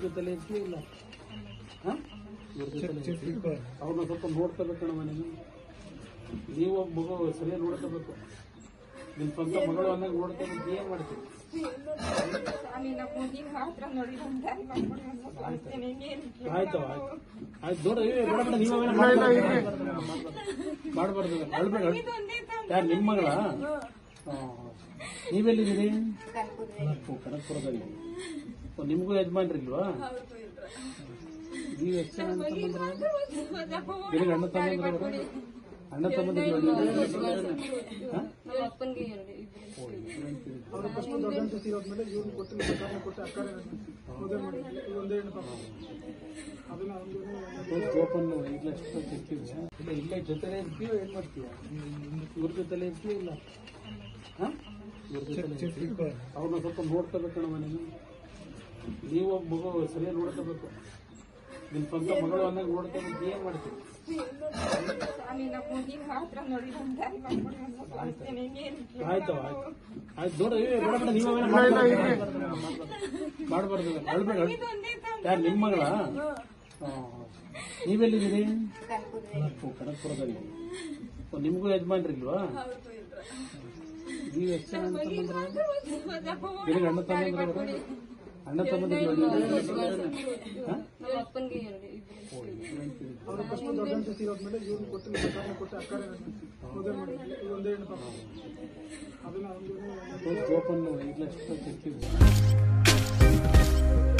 ಜೊತೆಲಿ ಇರ್ತೀಯ ಇಲ್ಲ ಹಾಂ ಅವ್ರನ್ನ ಸ್ವಲ್ಪ ನೋಡ್ಕೋಬೇಕಣ್ಣ ನೀನು ನೀವು ಒಬ್ಬ ಮಗು ಸರಿಯಾಗಿ ನೋಡ್ಕೋಬೇಕು ನಿನ್ನ ಸ್ವಂತ ಮಗಳು ಅಂದಾಗ ನೋಡ್ಕೋಬೇಕು ಏನು ಮಾಡ್ತೀವಿ ಸ್ವಾಮಿ ನಮ್ಮ ಮುಗಿನ ಮಾತ್ರ ನೋಡಿ ಒಂದು ದಾರಿ ಮಾಡ್ಕೊಡಿ ಅಂತ ಪ್ರಾರ್ಥನೆ ಇನ್ನೇನು ಆಯ್ತು ಆಯ್ತು ಆಯ್ತು ನೋಡ್ರಿ ಏ, ಬೇಡ ಬೇಡ ನೀವು ಅವೆಲ್ಲ ಮಾಡ್ಬಾರ್ದು ಮಾಡಬಾರ್ದು ಅಳ್ಬೇಡ ಅಳ್- ಒಂದೇ ತಾನು ಯಾರು ನಿಮ್ಮ ಮಗಳ ನೀವೆಲ್ಲಿದ್ದೀರಿ ಓ, ಕನಕಪುರದಲ್ಲಿ ಓ, ನಿಮಗೂ ಯಜಮಾನ್ರಿ ಇಲ್ವಾ ನೀವು ಎಷ್ಟು ಜನ ಅಣ್ಣ ತಮ್ಮಂದ್ರು ನಿನಗೆ ಅಣ್ಣ ತಮ್ಮಂದ್ರು ಅವರು? ಅಣ್ಣ ತಮ್ಮಂದ್ರು ಹಾಂ ನಮ್ಮ ಅಪ್ಪನಿಗೆ ಎರಡು ಇಬ್ರು ಓಪನ್ ಇಲ್ಲ ಎಷ್ಟು ಸಿಕ್ಕಿದೆ ಇಲ್ಲ ಇಲ್ಲೇ ಜೊತೆಲೇ ಇರ್ತೀಯೋ ಏನ್ ಮಾಡ್ತೀಯ ಇವ್ರ ಜೊತೆಲೇ ಇರ್ತೀಯ ಇಲ್ಲ ಹಾಂ ಇವ್ರ ಜೊತೆಲೇ ಇರ್ತೀಯ? ಅವ್ರನ್ನ ಸ್ವಲ್ಪ ನೋಡ್ಕೋಬೇಕಣ್ಣ ನೀನು ನೀವು ಒಬ್ಬ ಮಗು ಸರಿಯಾಗಿ ನೋಡ್ಕೋಬೇಕು ನಿನ್ನ ಸ್ವಂತ ಮಗಳು ಅಂದಾಗ ನೋಡ್ಕೋಬೇಕು ಏನ್ ಮಾಡ್ತೀವಿ ಸ್ವಾಮಿ ನಮ್ಮ ಮುಗಿನ ಮಾತ್ರ ನೋಡಿ ಒಂದು ದಾರಿ ಮಾಡ್ಕೊಡಿ ಅಂತ ಪ್ರಾರ್ಥನೆ ಇನ್ನೇನು ಆಯ್ತು ಆಯ್ತು ಆಯ್ತು ನೋಡ್ರಿ ಏ, ಬೇಡ ಬೇಡ ನೀವು ಅವೆಲ್ಲ ಮಾಡ್ಬಾರ್ದು ಮಾಡಬಾರ್ದು ಅಳ್ಬೇಡ ಅಳ್- ಒಂದೇ ತಾನು ಯಾರು ನಿಮ್ಮ ಮಗಳ ನೀವೆಲ್ಲಿದ್ದೀರಿ ಓ, ಕನಕಪುರದಲ್ಲಿ ಓ, ನಿಮಗೂ ಯಜಮಾನ್ರಿ ಇಲ್ವಾ ನೀವು ಎಷ್ಟು ಜನ ಅಣ್ಣ ತಮ್ಮಂದ್ರು ನಿನಗೆ ಅಣ್ಣ ತಮ್ಮಂದ್ರು ಅವರು? ಅಣ್ಣ ತಮ್ಮಂದ್ರು ಹಾಂ ನಮ್ಮ ಅಪ್ಪನಿಗೆ ಎರಡು ಇಬ್ರು ಓಪನ್ ಇಲ್ಲ ಎಷ್ಟು ಸಿಕ್ಕಿದೆ